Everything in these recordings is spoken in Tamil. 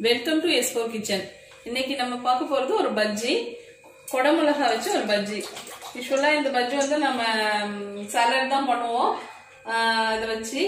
வெல்கம் டு எஸ்கோ கிச்சன் இன்னைக்கு நம்ம பார்க்க போறது ஒரு பஜ்ஜி குடமிளகா வச்சு ஒரு பஜ்ஜி யூஸ்வலா இந்த பஜ்ஜி வந்து நம்ம சாலட் தான் பண்ணுவோம் ஆஹ் இதை வச்சு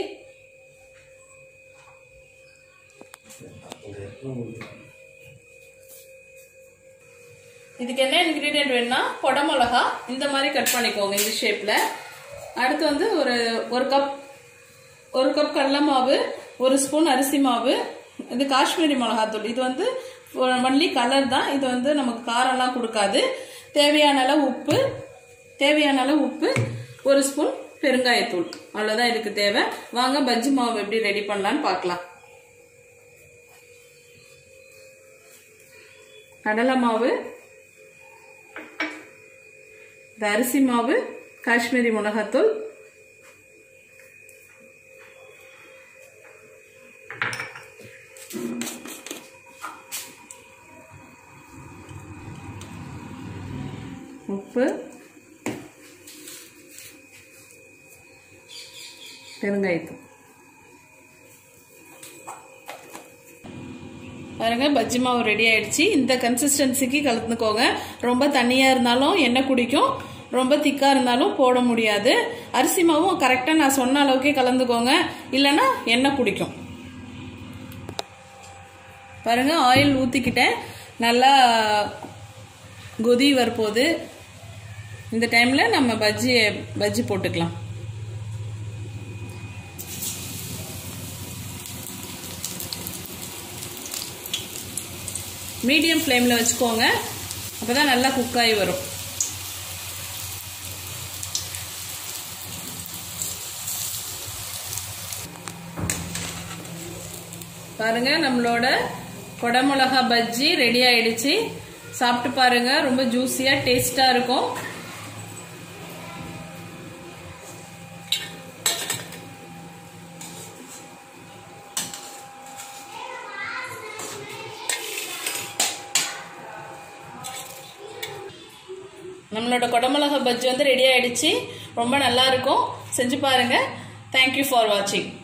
இதுக்கு என்ன இன்கிரீடியன்ட் வேணும்னா குடமிளகா இந்த மாதிரி கட் பண்ணிக்கோங்க இந்த ஷேப்ல அடுத்து வந்து ஒரு ஒரு கப் ஒரு கப் கடலை மாவு ஒரு ஸ்பூன் அரிசி மாவு இது காஷ்மீரி மிளகாத்தூள் இது வந்து ஒன்லி கலர் தான் இது வந்து நமக்கு காரம்லாம் கொடுக்காது தேவையான அளவு உப்பு தேவையான அளவு உப்பு ஒரு ஸ்பூன் பெருங்காயத்தூள் அவ்வளோதான் இதுக்கு தேவை வாங்க பஜ்ஜி மாவு எப்படி ரெடி பண்ணலான்னு பார்க்கலாம் கடலை மாவு இந்த அரிசி மாவு காஷ்மீரி மிளகாத்தூள் உப்பு பெருங்காயத்தூள் பாருங்க பஜ்ஜி மாவு ரெடி ஆயிடுச்சு இந்த கன்சிஸ்டன்சிக்கு கலந்துக்கோங்க ரொம்ப தண்ணியா இருந்தாலும் எண்ணெய் குடிக்கும் ரொம்ப திக்கா இருந்தாலும் போட முடியாது அரிசி மாவும் கரெக்டா நான் சொன்ன அளவுக்கே கலந்துக்கோங்க இல்லைன்னா எண்ணெய் குடிக்கும் பாருங்க ஆயில் ஊத்திக்கிட்டேன் நல்லா கொதி வரப்போகுது இந்த டைம்ல நம்ம பஜ்ஜி பஜ்ஜி போட்டுக்கலாம் மீடியம் ஃப்ளேமில் வச்சுக்கோங்க அப்பதான் நல்லா குக் ஆகி வரும் பாருங்க நம்மளோட குடமிளகா பஜ்ஜி ரெடி ஆயிடுச்சு சாப்பிட்டு பாருங்க ரொம்ப ஜூஸியா டேஸ்டா இருக்கும் நம்மளோட குடமிளகா பஜ்ஜி வந்து ரெடி ஆயிடுச்சு ரொம்ப நல்லா இருக்கும் செஞ்சு பாருங்க தேங்க்யூ ஃபார் வாட்சிங்